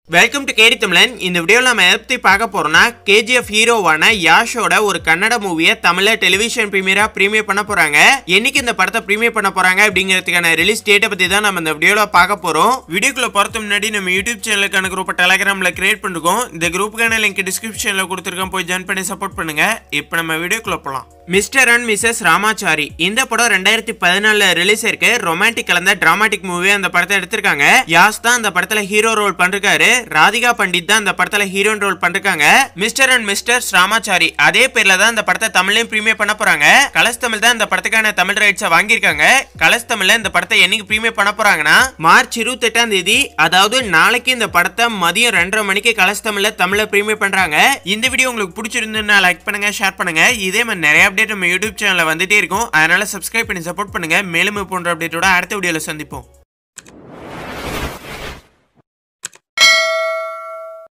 welcome to கேடி தமிழன் இந்த வீடியோவில் நம்ம எதை பற்றி பார்க்க போறோம்னா கேஜிஎஃப் ஹீரோவான யாஷோட ஒரு கன்னட மூவியை தமிழ்ல டெலிவிஷன் ப்ரீமியரா ப்ரீமியர் பண்ண போறாங்க என்னைக்கு இந்த படத்தை ப்ரீமியர் பண்ண போறாங்க அப்படிங்கிறதுக்கான ரிலீஸ் டேட்டை பத்தி தான் நம்ம இந்த வீடியோவில் பார்க்க போறோம் வீடியோக்குள்ள போறதுக்கு முன்னாடி நம்ம யூடியூப் சேனலுக்கான குரூப்பை டெலகிராம்ல கிரியேட் பண்ணிருக்கோம் இந்த குரூப்புக்கான லிங்க் டிஸ்கிரிப்ஷன்ல கொடுத்துருக்கோம் போய் ஜாயின் பண்ணி சப்போர்ட் பண்ணுங்க இப்போ நம்ம வீடியோக்குள்ள போலாம் மிஸ்டர் அண்ட் மிஸ்ஸஸ் ராமாச்சாரி இந்த படம் ரெண்டாயிரத்தி பதினாலுல ரிலீஸ் இருக்கு ரொமான்டிக் கலந்த டிராமாட்டிக் மூவி அந்த படத்தை எடுத்திருக்காங்க யாஸ் தான் அந்த படத்துல ஹீரோ ரோல் பண்ணிருக்காரு ராதிகா பண்டிட் தான் அந்த படத்துல ஹீரோயின் ரோல் பண்ணிருக்காங்க மிஸ்டர் அண்ட் மிஸ்டர்ஸ் ராமாச்சாரி அதே பேர்ல தான் இந்த படத்தை தமிழ்லயும் ப்ரீமியர் பண்ண போறாங்க கலர்ஸ் தமிழ் தான் இந்த படத்துக்கான தமிழ் ரைட்ஸை வாங்கியிருக்காங்க கலர்ஸ் தமிழ்ல இந்த படத்தை என்னைக்கு ப்ரீமியர் பண்ண போறாங்கன்னா மார்ச் இருபத்தி எட்டாம் தேதி அதாவது நாளைக்கு இந்த படத்தை மதியம் ரெண்டரை மணிக்கு கலர்ஸ் தமிழ்ல தமிழ்ல ப்ரீமியர் பண்றாங்க இந்த வீடியோ உங்களுக்கு பிடிச்சிருந்துன்னா லைக் பண்ணுங்க ஷேர் பண்ணுங்க இதே மாதிரி நிறைய அப்டேட் நம்ம யூடியூப் சேனல்ல வந்துட்டே இருக்கும் அதனால சப்ஸ்கிரைப் பண்ணி சப்போர்ட் பண்ணுங்க மேலும் இது போன்ற அப்டேட்டோட அடுத்த வீடியோல சந்திப்போம்